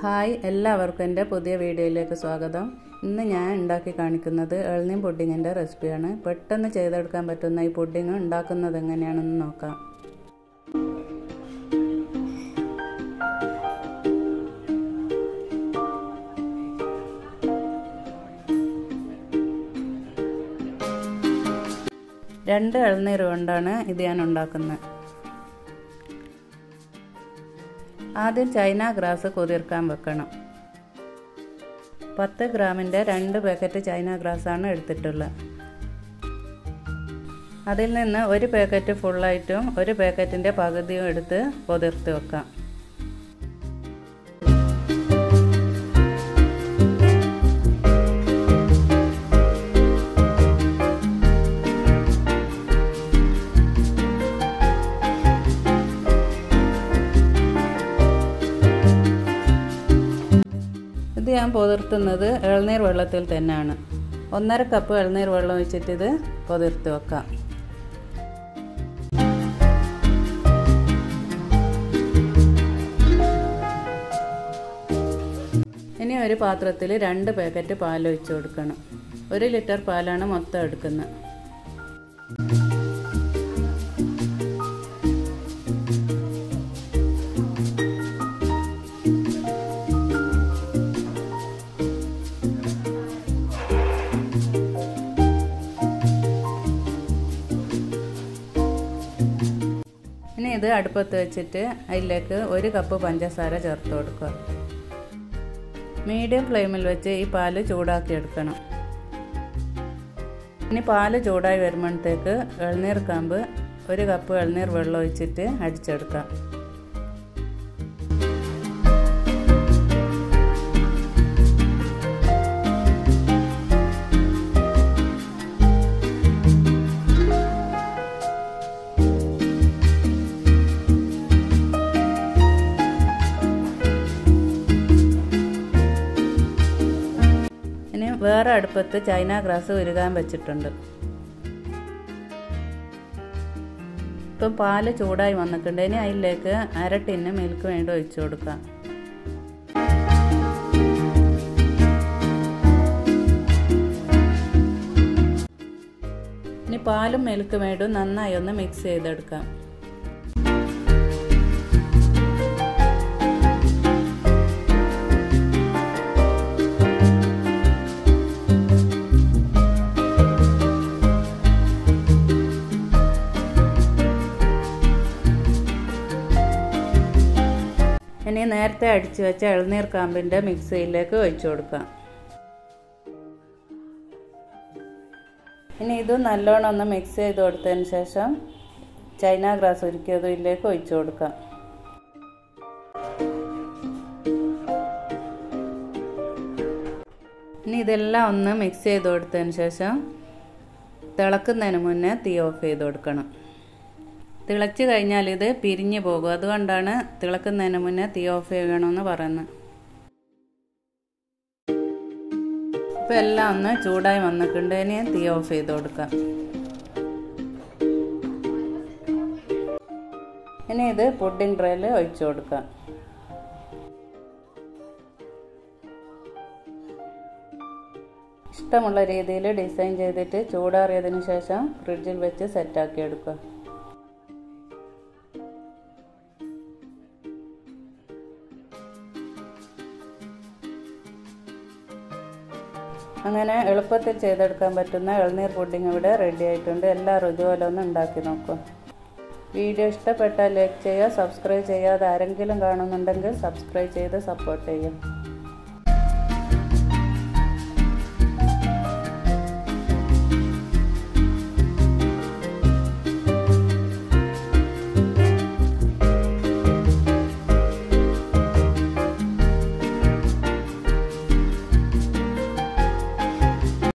hi എല്ലാവർക്കും എൻ്റെ പുതിയ വീഡിയോയിലേക്ക് സ്വാഗതം ഇന്ന് ഞാൻ ഉണ്ടാക്കി കാണിക്കുന്നത് എളനീം പുഡിങ്ങിൻ്റെ റെസിപ്പിയാണ് പെട്ടെന്ന് ചെയ്തെടുക്കാൻ പറ്റുന്ന ഈ പുഡിങ് ഉണ്ടാക്കുന്നത് എങ്ങനെയാണെന്ന് നോക്കാം രണ്ട് ഇളനീർ കൊണ്ടാണ് ഇത് ഞാൻ ഉണ്ടാക്കുന്നത് ആദ്യം ചൈന ഗ്രാസ് കുതിർക്കാൻ വെക്കണം പത്ത് ഗ്രാമിൻ്റെ രണ്ട് പാക്കറ്റ് ചൈന ഗ്രാസാണ് എടുത്തിട്ടുള്ളത് അതിൽ നിന്ന് ഒരു പാക്കറ്റ് ഫുള്ളായിട്ടും ഒരു പാക്കറ്റിൻ്റെ പകുതിയും എടുത്ത് കുതിർത്ത് വെക്കാം ഇത് ഞാൻ പുതിർത്തുന്നത് ഇളനീർ വെള്ളത്തിൽ തന്നെയാണ് ഒന്നര കപ്പ് ഇളനീർ വെള്ളം ഒഴിച്ചിട്ട് ഇത് പുതിർത്ത് വെക്കാം ഇനി ഒരു പാത്രത്തിൽ രണ്ട് പാക്കറ്റ് പാൽ ഒഴിച്ച് കൊടുക്കണം ഒരു ലിറ്റർ പാലാണ് മൊത്തം എടുക്കുന്നത് ഇനി ഇത് അടുപ്പത്ത് വെച്ചിട്ട് അതിലേക്ക് ഒരു കപ്പ് പഞ്ചസാര ചേർത്ത് കൊടുക്കുക മീഡിയം ഫ്ലെയിമിൽ വെച്ച് ഈ പാല് ചൂടാക്കി എടുക്കണം ഇനി പാല് ചൂടായി വരുമ്പോഴത്തേക്ക് ഇളനീർ കാമ്പ് ഒരു കപ്പ് ഇളനീർ വെള്ളം ഒഴിച്ചിട്ട് അടിച്ചെടുക്കാം ഇനി വേറെ അടുപ്പത്ത് ചൈന ഗ്രാസ് ഉരുകാൻ വെച്ചിട്ടുണ്ട് ഇപ്പം പാല് ചൂടായി വന്നിട്ടുണ്ട് ഇനി അതിലേക്ക് അര ടിന്ന് മിൽക്ക് വേണ്ടി ഒഴിച്ചു കൊടുക്കാം ഇനി പാലും മിൽക്ക് മേടും നന്നായി ഒന്ന് മിക്സ് ചെയ്തെടുക്കാം ഇനി നേരത്തെ അടിച്ചു വെച്ച ഇളനീർ കാമ്പിൻ്റെ മിക്സിയിലേക്ക് ഒഴിച്ചു കൊടുക്കാം ഇനി ഇത് നല്ലോണം ഒന്ന് മിക്സ് ചെയ്ത് കൊടുത്തതിന് ശേഷം ചൈന ഗ്രാസ് ഉരുക്കിയതും ഇതിലേക്ക് ഒഴിച്ചു കൊടുക്കാം ഇനി ഇതെല്ലാം ഒന്ന് മിക്സ് ചെയ്ത് കൊടുത്തതിന് ശേഷം തിളക്കുന്നതിന് മുന്നേ തീ ഓഫ് ചെയ്ത് കൊടുക്കണം തിളച്ച് കഴിഞ്ഞാൽ ഇത് പിരിഞ്ഞു പോകും അതുകൊണ്ടാണ് തിളക്കുന്നതിന് മുന്നേ തീ ഓഫ് ചെയ്യണമെന്ന് പറയുന്നത് ഇപ്പം എല്ലാം ഒന്ന് ചൂടായി വന്നിട്ടുണ്ട് ഇനി തീ ഓഫ് ചെയ്ത് കൊടുക്കാം ഇനി ഇത് പുഡിംഗ് ട്രേയിൽ ഒഴിച്ചു കൊടുക്കാം ഇഷ്ടമുള്ള രീതിയിൽ ഡിസൈൻ ചെയ്തിട്ട് ചൂടാറിയതിന് ശേഷം ഫ്രിഡ്ജിൽ വെച്ച് സെറ്റാക്കി എടുക്കുക അങ്ങനെ എളുപ്പത്തിൽ ചെയ്തെടുക്കാൻ പറ്റുന്ന ഇളനീർ പുഡിംഗ് ഇവിടെ റെഡി ആയിട്ടുണ്ട് എല്ലാവരും ഇതുപോലെ ഒന്ന് ഉണ്ടാക്കി നോക്കും വീഡിയോ ഇഷ്ടപ്പെട്ടാൽ ലൈക്ക് ചെയ്യുക സബ്സ്ക്രൈബ് ചെയ്യാതെ ആരെങ്കിലും കാണുന്നുണ്ടെങ്കിൽ സബ്സ്ക്രൈബ് ചെയ്ത് സപ്പോർട്ട് ചെയ്യുക